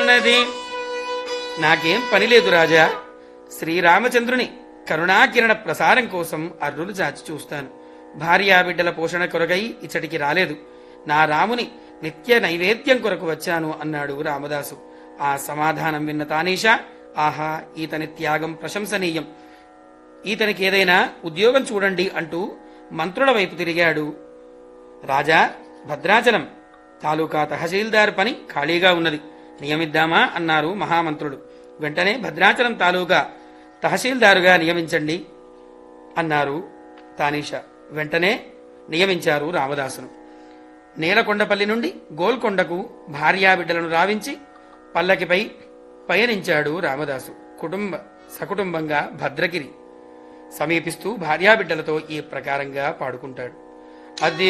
ఉన్నది నాకేం పని లేదు రాజా శ్రీరామచంద్రుని కరుణాకిరణ ప్రసారం కోసం అర్రులు చాచి చూస్తాను భార్యా బిడ్డల పోషణ కొరకై ఇచ్చటికి రాలేదు నా రాముని నిత్య నైవేద్యం కొరకు వచ్చాను అన్నాడు రామదాసు ఆ సమాధానం విన్న తానీషా ఆహా ఈతని త్యాగం ప్రశంసనీయం ఈతనికి ఏదైనా ఉద్యోగం చూడండి అంటూ మంత్రుల వైపు తిరిగాడు రాజా భద్రాచలం తాలూకా తహసీల్దార్ పని ఖాళీగా ఉన్నది నియమిద్దామా అన్నారు మహామంత్రుడు వెంటనే భద్రాచలం తాలూకా తహసీల్దారుగా నియమించండి అన్నారు తానీష వెంటనే నియమించారు రామదాసును నేలకొండపల్లి నుండి గోల్కొండకు భార్యాబిడ్డలను రావించి పల్లకిపై పయనించాడు రామదాసు కుటుంబ సకుటుంబంగా భద్రగిరి సమీపిస్తూ భార్యాబిడ్డలతో ఈ ప్రకారంగా పాడుకుంటాడు అది